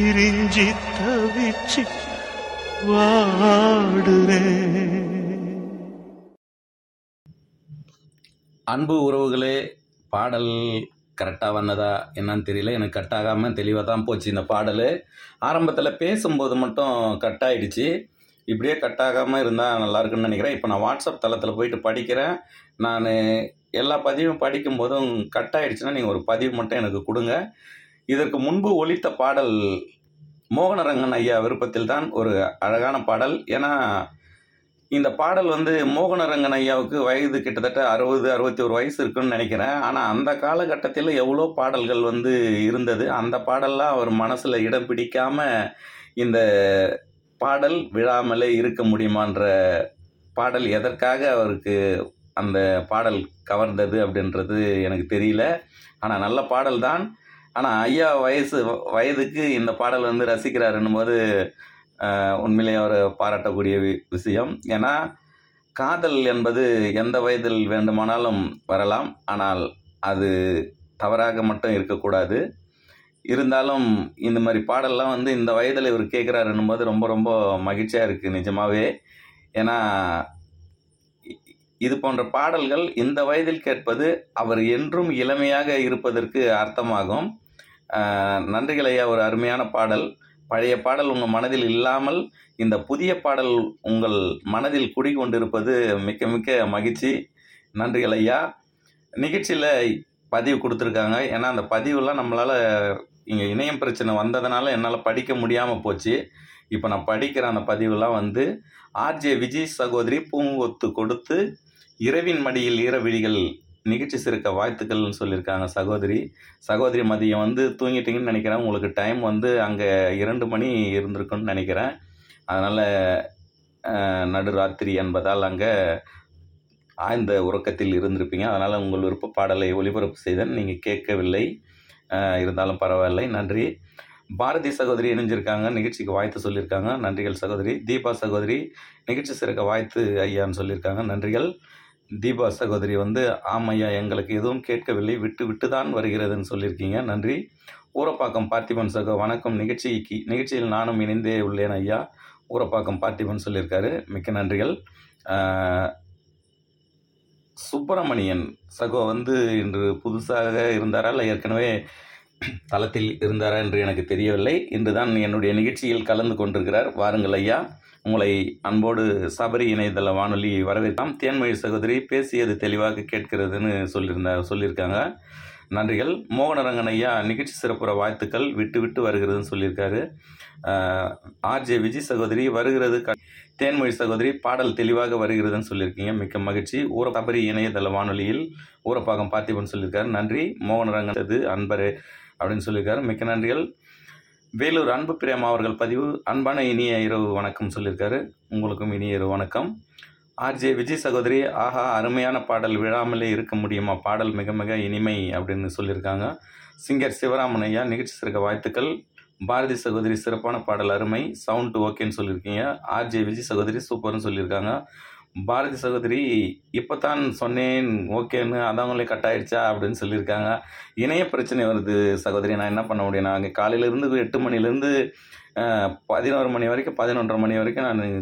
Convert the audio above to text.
பிரிஞ்சி தவிச்சு வாடுறேன் அன்பு உறவுகளே பாடல் கரெக்டாக வந்ததா என்னன்னு தெரியல எனக்கு கட் ஆகாமல் தெளிவாக தான் போச்சு இந்த பாடல் ஆரம்பத்தில் பேசும்போது மட்டும் கட் ஆயிடுச்சு இப்படியே கட் ஆகாமல் இருந்தால் நல்லா இருக்குன்னு நினைக்கிறேன் இப்போ நான் வாட்ஸ்அப் தளத்தில் போயிட்டு படிக்கிறேன் நான் எல்லா பதிவும் படிக்கும்போதும் கட் ஆயிடுச்சுன்னா நீங்கள் ஒரு பதிவு மட்டும் எனக்கு கொடுங்க இதற்கு முன்பு ஒலித்த பாடல் மோகனரங்கன் ஐயா விருப்பத்தில் தான் ஒரு அழகான பாடல் ஏன்னா இந்த பாடல் வந்து மோகனரங்கன் ஐயாவுக்கு வயது கிட்டத்தட்ட அறுபது அறுபத்தி ஒரு வயசு இருக்குன்னு நினைக்கிறேன் ஆனால் அந்த காலகட்டத்தில் எவ்வளோ பாடல்கள் வந்து இருந்தது அந்த பாடல்லாம் அவர் மனசில் இடம் பிடிக்காம இந்த பாடல் விழாமலே இருக்க முடியுமான்ற பாடல் எதற்காக அவருக்கு அந்த பாடல் கவர்ந்தது அப்படின்றது எனக்கு தெரியல ஆனால் நல்ல பாடல் தான் ஆனால் ஐயா வயசு வயதுக்கு இந்த பாடல் வந்து ரசிக்கிறாருன்னும் போது ஆஹ், உண்மையிலே அவர் பாராட்டக்கூடிய வி- விஷயம் ஏன்னா காதல் என்பது எந்த வயதில் வேண்டுமானாலும் வரலாம் ஆனால் அது தவறாக மட்டும் இருக்கக்கூடாது இருந்தாலும் இந்த மாதிரி பாடல்லாம் வந்து இந்த வயதில் இவர் கேட்குறாருன்னும் போது ரொம்ப ரொம்ப மகிழ்ச்சியாக இருக்குது நிஜமாவே ஏன்னா இ- இது போன்ற பாடல்கள் இந்த வயதில் கேட்பது அவர் என்றும் இளமையாக இருப்பதற்கு அர்த்தமாகும் ஆஹ் நன்றிகள் ஐயா ஒரு அருமையான பாடல் பழைய பாடல் உங்கள் மனதில் இல்லாமல் இந்த புதிய பாடல் உங்கள் மனதில் குடிகொண்டிருப்பது மிக்க மிக்க மகிழ்ச்சி நன்றிகள் ஐயா நிகழ்ச்சியில் பதிவு கொடுத்துருக்காங்க ஏன்னா அந்த பதிவுலாம் நம்மளால் இங்கே இணையம் பிரச்சனை வந்ததுனால என்னால் படிக்க முடியாமல் போச்சு இப்போ நான் படிக்கிற அந்த பதிவுலாம் வந்து ஆர்ஜே விஜய் சகோதரி பூங்கொத்து கொடுத்து இரவின் மடியில் ஈரவிழிகள் நிகழ்ச்சி சிறுக்க வாழ்த்துக்கள்னு சொல்லியிருக்காங்க சகோதரி சகோதரி மதியம் வந்து தூங்கிட்டீங்கன்னு நினைக்கிறேன் உங்களுக்கு டைம் வந்து அங்கே இரண்டு மணி இருந்திருக்குன்னு நினைக்கிறேன் அதனால் நடுராத்திரி என்பதால் அங்கே ஆழ்ந்த உறக்கத்தில் இருந்திருப்பீங்க அதனால் உங்கள் விருப்ப பாடலை ஒளிபரப்பு செய்தேன் நீங்கள் கேட்கவில்லை அஹ், இருந்தாலும் பரவாயில்லை நன்றி பாரதி சகோதரி இணைஞ்சிருக்காங்க நிகழ்ச்சிக்கு வாழ்த்து சொல்லியிருக்காங்க நன்றிகள் சகோதரி தீபா சகோதரி நிகழ்ச்சி சிறக்க வாழ்த்து ஐயான்னு சொல்லியிருக்காங்க நன்றிகள் தீபா சகோதரி வந்து ஆமையா எங்களுக்கு எதுவும் கேட்கவில்லை விட்டு விட்டு தான் வருகிறதுன்னு சொல்லியிருக்கீங்க நன்றி ஊரப்பாக்கம் பார்த்திபன் சகோ வணக்கம் நிகழ்ச்சிக்கு நிகழ்ச்சியில் நானும் இணைந்தே உள்ளேன் ஐயா ஊரப்பாக்கம் பார்த்திபன் சொல்லியிருக்காரு மிக்க நன்றிகள் ஆஹ், சுப்பிரமணியன் சகோ வந்து இன்று புதுசாக இருந்தாரா இல்லை ஏற்கனவே தளத்தில் இருந்தாரா என்று எனக்கு தெரியவில்லை இன்று தான் என்னுடைய நிகழ்ச்சியில் கலந்து கொண்டிருக்கிறார் வாருங்கள் ஐயா உங்களை அன்போடு சபரி இணையதள வானொலி வரவேற்கலாம் தேன்மொழி சகோதரி பேசியது தெளிவாக கேட்கிறதுன்னு சொல்லியிருந்த சொல்லியிருக்காங்க நன்றிகள் மோகனரங்கன் ஐயா நிகழ்ச்சி சிறப்புற வாழ்த்துக்கள் விட்டு விட்டு வருகிறதுன்னு சொல்லியிருக்காரு ஆர்ஜே விஜய் சகோதரி வருகிறது க- தேன்மொழி சகோதரி பாடல் தெளிவாக வருகிறதுன்னு சொல்லியிருக்கீங்க மிக்க மகிழ்ச்சி ஊர சபரி இணையதள வானொலியில் ஊரப்பாக்கம் பார்த்திபன் சொல்லியிருக்காரு நன்றி மோகனரங்கன் இது அன்பரே அப்படின்னு சொல்லியிருக்காரு மிக்க நன்றிகள் வேலூர் அன்பு பிரேமா அவர்கள் பதிவு அன்பான இனிய இரவு வணக்கம் சொல்லியிருக்காரு உங்களுக்கும் இனிய இரவு வணக்கம் ஆர்ஜே விஜய் சகோதரி ஆஹா அருமையான பாடல் விழாமலே இருக்க முடியுமா பாடல் மிக மிக இனிமை அப்படின்னு சொல்லியிருக்காங்க சிங்கர் சிவராமன் ஐயா நிகழ்ச்சி சிறக்க வாழ்த்துக்கள் பாரதி சகோதரி சிறப்பான பாடல் அருமை சவுண்ட் ஓகேன்னு சொல்லியிருக்கீங்க ஆர்ஜே விஜய் சகோதரி சூப்பர்னு சொல்லியிருக்காங்க பாரதி சகோதரி இப்போ தான் சொன்னேன் ஓகேன்னு அதவங்களே கட் ஆயிடுச்சா அப்படின்னு சொல்லியிருக்காங்க இணைய பிரச்சனை வருது சகோதரி நான் என்ன பண்ண முடியும் நான் காலையிலேருந்து எட்டு மணிலேருந்து பதினோரு மணி வரைக்கும் பதினொன்றரை மணி வரைக்கும் நான்